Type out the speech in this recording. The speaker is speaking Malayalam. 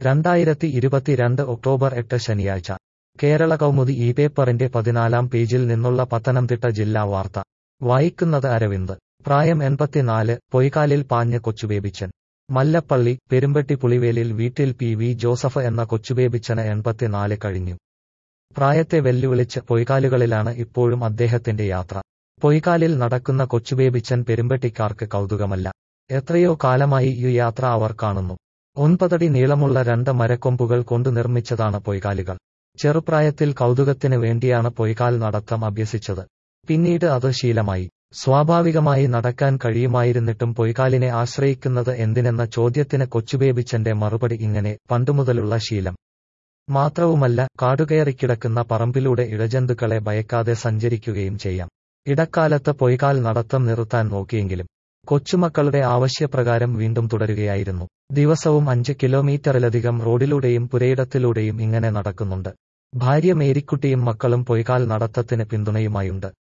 രണ്ടായിരത്തി ഇരുപത്തിരണ്ട് ഒക്ടോബർ എട്ട് ശനിയാഴ്ച കേരള കൗമുദി ഈ പേപ്പറിന്റെ പതിനാലാം പേജിൽ നിന്നുള്ള പത്തനംതിട്ട ജില്ലാ വാർത്ത വായിക്കുന്നത് അരവിന്ദ് പ്രായം എൺപത്തിനാല് പൊയ്ക്കാലിൽ പാഞ്ഞ് കൊച്ചുബേബിച്ചൻ മല്ലപ്പള്ളി പെരുമ്പട്ടി പുളിവേലിൽ വീട്ടിൽ പി വി ജോസഫ് എന്ന കൊച്ചുബേബിച്ചന് എൺപത്തിനാല് കഴിഞ്ഞു പ്രായത്തെ വെല്ലുവിളിച്ച് പൊയ്ക്കാലുകളിലാണ് ഇപ്പോഴും അദ്ദേഹത്തിന്റെ യാത്ര പൊയ്ക്കാലിൽ നടക്കുന്ന കൊച്ചുബേബിച്ചൻ പെരുമ്പട്ടിക്കാർക്ക് കൗതുകമല്ല എത്രയോ കാലമായി ഈ യാത്ര അവർ കാണുന്നു ഒൻപതടി നീളമുള്ള രണ്ട് മരക്കൊമ്പുകൾ കൊണ്ട് നിർമ്മിച്ചതാണ് പൊയ്ക്കാലുകൾ ചെറുപ്രായത്തിൽ കൗതുകത്തിന് വേണ്ടിയാണ് പൊയ്ക്കാൽ നടത്തം അഭ്യസിച്ചത് പിന്നീട് അത് ശീലമായി സ്വാഭാവികമായി നടക്കാൻ കഴിയുമായിരുന്നിട്ടും പൊയ്ക്കാലിനെ ആശ്രയിക്കുന്നത് എന്തിനെന്ന ചോദ്യത്തിന് കൊച്ചുബേബിച്ചന്റെ മറുപടി ഇങ്ങനെ പണ്ടുമുതലുള്ള ശീലം മാത്രവുമല്ല കാടുകയറിക്കിടക്കുന്ന പറമ്പിലൂടെ ഇഴജന്തുക്കളെ ഭയക്കാതെ സഞ്ചരിക്കുകയും ചെയ്യാം ഇടക്കാലത്ത് പൊയ്ക്കാൽ നടത്തം നിർത്താൻ നോക്കിയെങ്കിലും കൊച്ചുമക്കളുടെ ആവശ്യപ്രകാരം വീണ്ടും തുടരുകയായിരുന്നു ദിവസവും അഞ്ച് കിലോമീറ്ററിലധികം റോഡിലൂടെയും പുരയിടത്തിലൂടെയും ഇങ്ങനെ നടക്കുന്നുണ്ട് ഭാര്യ മേരിക്കുട്ടിയും മക്കളും പൊയ്ക്കാൽ നടത്തത്തിന് പിന്തുണയുമായുണ്ട്